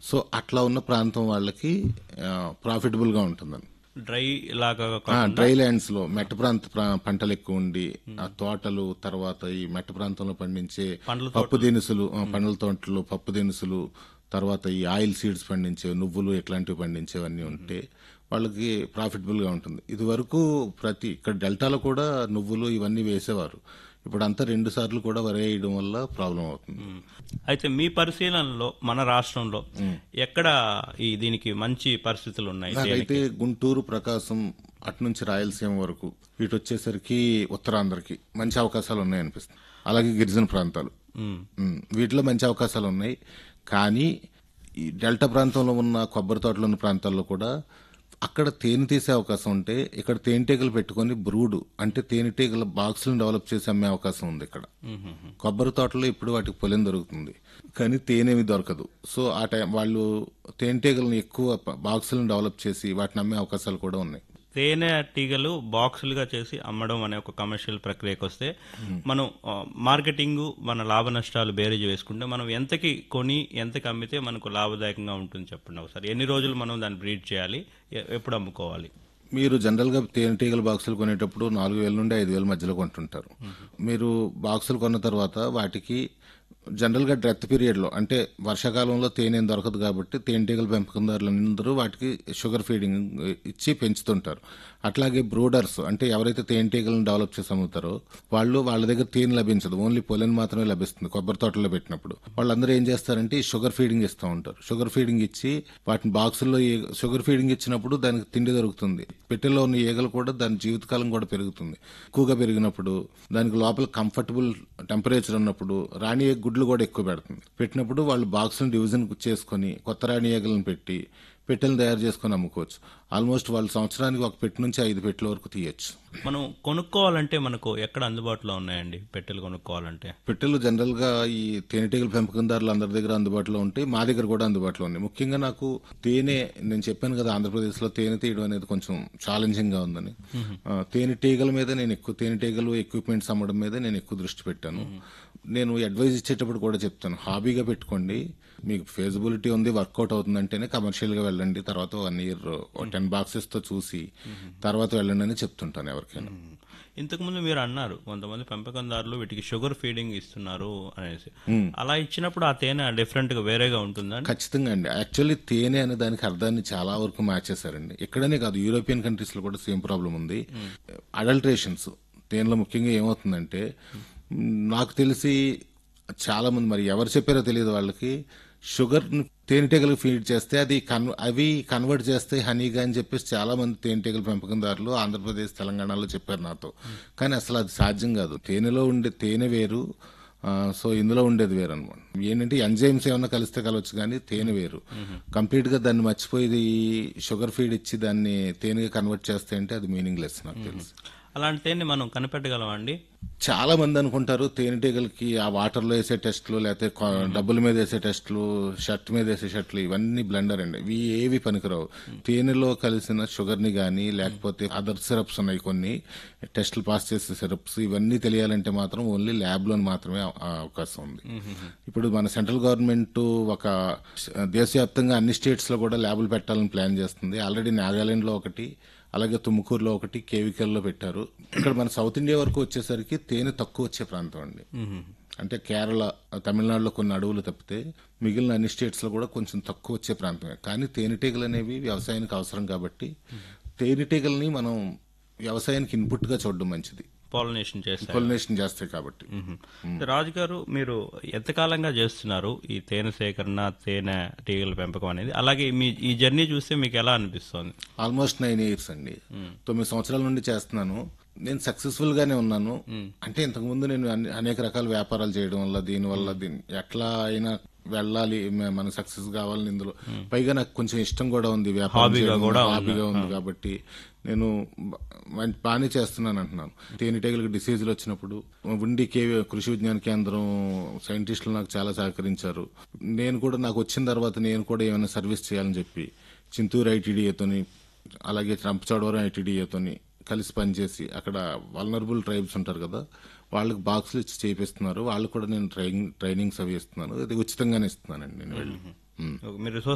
So అట్లా ఉన్న ప్రాంతం వాళ్ళకి ప్రాఫిటబుల్ గా ఉంటుందని డ్రై లాగా ఆ, కాకుండా డ్రై ల్యాండ్స్ లో మెట్ట ప్రాంత ప్రా- పంటలు ఎక్కువ ఉండి ఆ తోటలు తర్వాత ఈ మెట్ట ప్రాంతంలో పండించే పండ్ల పప్పు దినుసులు ఆ, పండ్ల తోటలు పప్పు దినుసులు తర్వాత ఈ ఆయిల్ సీడ్స్ పండించే నువ్వులు ఇట్లాంటివి పండించేవన్నీ ఉంటే వాళ్ళకి ప్రాఫిటబుల్ గా ఉంటుంది ఇది వరకు ప్రతి ఇక్కడ డెల్టాలో కూడా నువ్వులు ఇవన్నీ వేసేవారు ఇప్పుడు అంతా రెండు సార్లు కూడా వరి వేయడం వల్ల ప్రాబ్లం అవుతుంది అయితే మీ పరిశీలనలో మన రాష్ట్రంలో ఎక్కడ ఈ దీనికి మంచి పరిస్థితులు ఉన్నాయి నాకైతే గుంటూరు ప్రకాశం అటు నుంచి రాయలసీమ వరకు ఇటు వచ్చేసరికి ఉత్తరాంధ్రకి మంచి అవకాశాలు ఉన్నాయి అనిపిస్తుంది అలాగే గిరిజన ప్రాంతాలు ఉమ్. ఉమ్, వీటిలో మంచి అవకాశాలు ఉన్నాయి కానీ ఈ డెల్టా ప్రాంతంలో ఉన్న కొబ్బరి తోటలు ఉన్న ప్రాంతాల్లో కూడా అక్కడ తేనె తీసే అవకాశం ఉంటే ఇక్కడ తేనెటీగలు పెట్టుకొని బ్రూడ్ అంటే తేనెటీగల బాక్సులను డెవలప్ చేసి అమ్మే అవకాశం ఉంది ఇక్కడ కొబ్బరి తోటలో ఇప్పుడు వాటికి పొలం దొరుకుతుంది కానీ తేనెమి దొరకదు సో ఆ టైం వాళ్ళు తేనెటీగలను ఎక్కువ ప- బాక్సులను డెవలప్ చేసి వాటిని అమ్మే అవకాశాలు కూడా ఉన్నాయి తేనె టీగలు బాక్సులుగా చేసి అమ్మడం అనే ఒక కమర్షియల్ ప్రక్రియకు వస్తే మనం ఆ, మార్కెటింగ్ మన లాభ నష్టాలు బేరేజ్ వేసుకుంటే మనం ఎంతకి కొని ఎంతకి అమ్మితే మనకు లాభదాయకంగా ఉంటుంది చెప్పండి ఒకసారి ఎన్ని రోజులు మనం దాన్ని బ్రీడ్ చేయాలి ఎ- ఎప్పుడు అమ్ముకోవాలి మీరు జనరల్ గా తేనెటీగల బాక్సులు కొనేటప్పుడు నాలుగు వేల నుండి ఐదు వేల మధ్యలో కొంటుంటారు మీరు బాక్సులు కొన్న తర్వాత వాటికి జనరల్ గా డ్రెత్ పీరియడ్ లో అంటే వర్షాకాలంలో తేనె ఏం దొరకదు కాబట్టి తేనెటీగల పెంపకందారులందరూ వాటికి షుగర్ ఫీడింగ్ ఇచ్చి పెంచుతుంటారు అట్లాగే బ్రూడర్స్ అంటే ఎవరైతే తేనెటీగలను డెవలప్ చేసి అమ్ముతారో వాళ్ళు వాళ్ళ దగ్గర తేనె లభించదు ఓన్లీ పొలెన్ మాత్రమే లభిస్తుంది కొబ్బరి తోటలో పెట్టినప్పుడు వాళ్ళందరూ ఏం చేస్తారంటే ఈ షుగర్ ఫీడింగ్ ఇస్తూ ఉంటారు షుగర్ ఫీడింగ్ ఇచ్చి వాటిని బాక్సుల్లో ఈ- షుగర్ ఫీడింగ్ ఇచ్చినప్పుడు దానికి తిండి దొరుకుతుంది పెట్టెలో ఉన్న ఈగలు కూడా దాని జీవితకాలం కూడా పెరుగుతుంది ఎక్కువగా పెరిగినప్పుడు దానికి లోపల కంఫర్టబుల్ టెంపరేచర్ ఉన్నప్పుడు రాణి ఈగ గుడ్లు కూడా ఎక్కువ పెడుతుంది పెట్టినప్పుడు వాళ్ళు బాక్సులను డివిజన్ చేసుకొని కొత్త రాణి ఈగలను పెట్టి పెట్టెలను తయారు చేసుకొని అమ్ముకోవచ్చు ఆల్మోస్ట్ వాళ్ళు సంవత్సరానికి ఒక పెట్టె నుంచి ఐదు పెట్టెల వరకు తీయచ్చు మనం కొనుక్కోవాలంటే మనకు ఎక్కడ అందుబాటులో ఉన్నాయండి పెట్టెలు కొనుక్కోవాలంటే పెట్టెలు జనరల్ గా ఈ తేనెటీగల పెంపకందారులు అందరి దగ్గర అందుబాటులో ఉంటాయి మా దగ్గర కూడా అందుబాటులో ఉన్నాయి ముఖ్యంగా నాకు తేనె నేను చెప్పాను కదా ఆంధ్రప్రదేశ్ లో తేనె తీయడం అనేది కొంచెం ఛాలెంజింగ్ గా ఉందని ఆ, తేనెటీగల మీద నేను ఎక్కువ తేనెటీగలు ఎక్విప్మెంట్స్ అమ్మడం మీద నేను ఎక్కువ దృష్టి పెట్టాను నేను అడ్వైజ్ ఇచ్చేటప్పుడు కూడా చెప్తాను హాబీగా పెట్టుకోండి మీకు ఫేజిబిలిటీ ఉంది వర్కౌట్ అవుతుందంటేనే కమర్షియల్ గా వెళ్ళండి తర్వాత వన్ ఇయర్ టెన్ బాక్సెస్ తో చూసి తర్వాత వెళ్ళండి అని చెప్తుంటాను ఎవరికైనా ఇంతకుముందు మీరు అన్నారు కొంతమంది పెంపకందారులు వీటికి షుగర్ ఫీడింగ్ ఇస్తున్నారు అనేసి అలా ఇచ్చినప్పుడు ఆ తేనె డిఫరెంట్ గా వేరేగా ఉంటుందా ఖచ్చితంగా అండి యాక్చువల్లీ తేనె అనే దానికి అర్థాన్ని చాలా వరకు మ్యాచ్ చేశారండి ఇక్కడనే కాదు యూరోపియన్ కంట్రీస్ లో కూడా సేమ్ ప్రాబ్లం ఉంది అడల్ట్రేషన్స్ తేనెలో ముఖ్యంగా ఏమవుతుందంటే మ్, నాకు తెలిసి చాలా మంది మరి ఎవరు చెప్పారో తెలియదు వాళ్ళకి షుగర్ తేనెటీగలకు ఫీడ్ చేస్తే అది కన్ అవి కన్వర్ట్ చేస్తే హనీగా అని చెప్పేసి చాలా మంది తేనెటీగల పెంపకందారులు ఆంధ్రప్రదేశ్ తెలంగాణలో చెప్పారు నాతో కానీ అసలు అది సాధ్యం కాదు తేనెలో ఉండే తేనె వేరు ఆ, సో ఇందులో ఉండేది వేరు అనమాట ఏంటంటే ఎంజైమ్స్ ఏమన్నా కలిస్తే కలవచ్చు కానీ తేనె వేరు కంప్లీట్ గా దాన్ని మర్చిపోయి షుగర్ ఫీడ్ ఇచ్చి దాన్ని తేనెగా కన్వర్ట్ చేస్తే అంటే అది మీనింగ్లెస్ నాకు తెలుసు అలాంటి తేనె మనం కనిపెట్టగలమా అండి చాలా మంది అనుకుంటారు తేనెటీగలకి ఆ వాటర్ లో వేసే టెస్ట్లు లేకపోతే కొ- డబ్బుల మీద వేసే టెస్ట్లు షర్ట్ మీద వేసే షర్ట్లు ఇవన్నీ బ్లెండర్ అండి ఇవి ఏవి పనికిరావు తేనెలో కలిసిన షుగర్ ని గానీ లేకపోతే అదర్ సిరప్స్ ఉన్నాయి కొన్ని టెస్టులు పాస్ చేసే సిరప్స్ ఇవన్నీ తెలియాలంటే మాత్రం ఓన్లీ ల్యాబ్ లో మాత్రమే అవ- ఆ అవకాశం ఉంది ఇప్పుడు మన సెంట్రల్ గవర్నమెంట్ ఒక దేశవ్యాప్తంగా అన్ని స్టేట్స్ లో కూడా ల్యాబులు పెట్టాలని ప్లాన్ చేస్తుంది ఆల్రెడీ నాగాలాండ్ లో ఒకటి అలాగే తుమ్కూరులో ఒకటి కేవికల్లో పెట్టారు ఇక్కడ మన సౌత్ ఇండియా వరకు వచ్చేసరికి తేనె తక్కువ వచ్చే ప్రాంతం అండి అంటే కేరళ తమిళనాడులో కొన్ని అడవులు తప్పితే మిగిలిన అన్ని స్టేట్స్ లో కూడా కొంచెం తక్కువ వచ్చే ప్రాంతమే కానీ తేనెటీగలు అనేవి వ్యవసాయానికి అవసరం కాబట్టి తేనెటీగల్ని మనం వ్యవసాయానికి ఇన్పుట్ గా చూడడం మంచిది పాలినేషన్ చేస్తారు పొలినేషన్ చేస్తాయి కాబట్టి రాజు గారు మీరు ఎంతకాలంగా చేస్తున్నారు ఈ తేనె సేకరణ తేనె టీగల పెంపకం అనేది అలాగే మీ ఈ జర్నీ చూస్తే మీకు ఎలా అనిపిస్తోంది ఆల్మోస్ట్ నైన్ ఇయర్స్ అండి తొమ్మిది సంవత్సరాల నుండి చేస్తున్నాను నేను సక్సెస్ఫుల్ గానే ఉన్నాను అంటే ఇంతకు ముందు నేను అన్ని- అనేక రకాల వ్యాపారాలు చేయడం వల్ల దీని వల్ల దీని ఎట్లా అయినా వెళ్ళాలి మ- మనకు సక్సెస్ కావాలని ఇందులో పైగా నాకు కొంచెం ఇష్టం కూడా ఉంది వ్యాపారం హాబీగా చేయడం, కూడా హాబీగా ఉంది కాబట్టి నేను బ- మంచి బాగానే చేస్తున్నాను అంటున్నాను తేనెటీగలకు డిసీజులు వచ్చినప్పుడు ఉండి కే కృషి విజ్ఞాన కేంద్రం సైంటిస్టులు నాకు చాలా సహకరించారు నేను కూడా నాకు వచ్చిన తర్వాత నేను కూడా ఏమైనా సర్వీస్ చేయాలని చెప్పి చింతూరు ఐటీడీఏతోని అలాగే రంపచోడవరం ఐటీడీఏతోని కలిసి పనిచేసి అక్కడ వల్నరబుల్ ట్రైబ్స్ ఉంటారు కదా వాళ్ళకి బాక్సులు ఇచ్చి చేపిస్తున్నారు వాళ్ళు కూడా నేను ట్రైనింగ్ ట్రైనింగ్స్ అవి ఇస్తున్నాను ఇది ఉచితంగానే ఇస్తున్నానండి నేను వెళ్ళి ఉమ్. మీరు